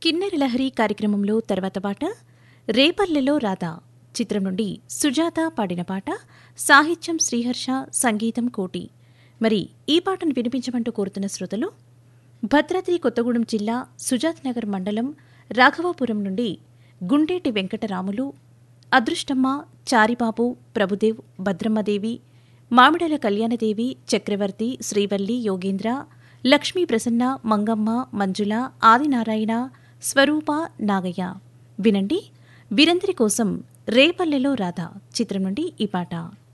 కిన్నెర లహరి కార్యక్రమంలో తర్వాత పాట రేపల్లెలో రాధ చిత్రం నుండి సుజాత పాడిన పాట సాహిత్యం శ్రీహర్ష సంగీతం కోటి మరి ఈ పాటను వినిపించమంటూ కోరుతున్న శ్రోతలు భద్రాద్రి కొత్తగూడెం జిల్లా సుజాత్ నగర్ మండలం రాఘవాపురం నుండి గుండేటి వెంకటరాములు అదృష్టమ్మ చారిబాబు ప్రభుదేవ్ భద్రమ్మదేవి మామిడల కళ్యాణదేవి చక్రవర్తి శ్రీవల్లి యోగేంద్ర లక్ష్మీ ప్రసన్న మంగమ్మ మంజుల ఆదినారాయణ స్వరూప నాగయ్య వినండి వీరందరి కోసం రేపల్లెలో రాధ చిత్రం నుండి ఈ పాట